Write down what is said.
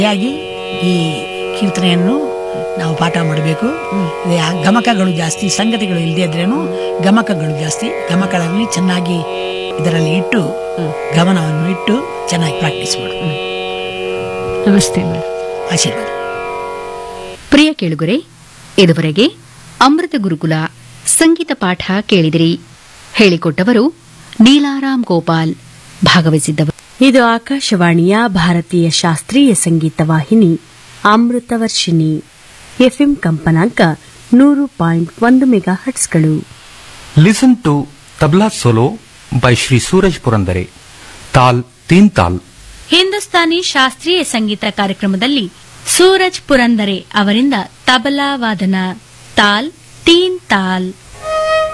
ಹಾಗಾಗಿ ಈ ಕೀರ್ತನೆಯನ್ನು ನಾವು ಪಾಠ ಮಾಡಬೇಕು ಇದು ಯಾ- ಗಮಕಗಳು ಜಾಸ್ತಿ ಸಂಗತಿಗಳು ಇಲ್ಲದೆ ಇದ್ರೇನು ಗಮಕಗಳು ಜಾಸ್ತಿ ಗಮಕಗಳಲ್ಲಿ ಚೆನ್ನಾಗಿ ಇದರಲ್ಲಿ ಇಟ್ಟು ಗಮನವನ್ನು ಇಟ್ಟು ಚೆನ್ನಾಗಿ ಪ್ರಾಕ್ಟೀಸ್ ಮಾಡು ನಮಸ್ತೆ ಮೇಡಮ್ ಆಶೀರ್ವಾದ ಪ್ರಿಯ ಕೇಳುಗರೆ ಇದುವರೆಗೆ ಅಮೃತ ಗುರುಕುಲ ಸಂಗೀತ ಪಾಠ ಕೇಳಿದಿರಿ ಹೇಳಿಕೊಟ್ಟವರು ನೀಲಾರಾಮ್ ಗೋಪಾಲ್ ಭಾಗವಹಿಸಿದ್ದವರು ಇದು ಆಕಾಶವಾಣಿಯ ಭಾರತೀಯ ಶಾಸ್ತ್ರೀಯ ಸಂಗೀತ ವಾಹಿನಿ ಅಮೃತವರ್ಷಿಣಿ ಎಫ್ಎಂ ಕಂಪನಾಂಕ ನೂರು ಪಾಯಿಂಟ್ ಒಂದು ಮೆಗಾ ಹಟ್ಸ್ಗಳು Listen to Tabla Solo by Sri Suraj Purandare. Tal Teen Tal. Hindustani ಶಾಸ್ತ್ರೀಯ ಸಂಗೀತ ಕಾರ್ಯಕ್ರಮದಲ್ಲಿ ಸೂರಜ್ ಪುರಂದರೆ ಅವರಿಂದ ತಬಲಾ ವಾದನ ತಾಲ್ ತೀನ್ ತಾಲ್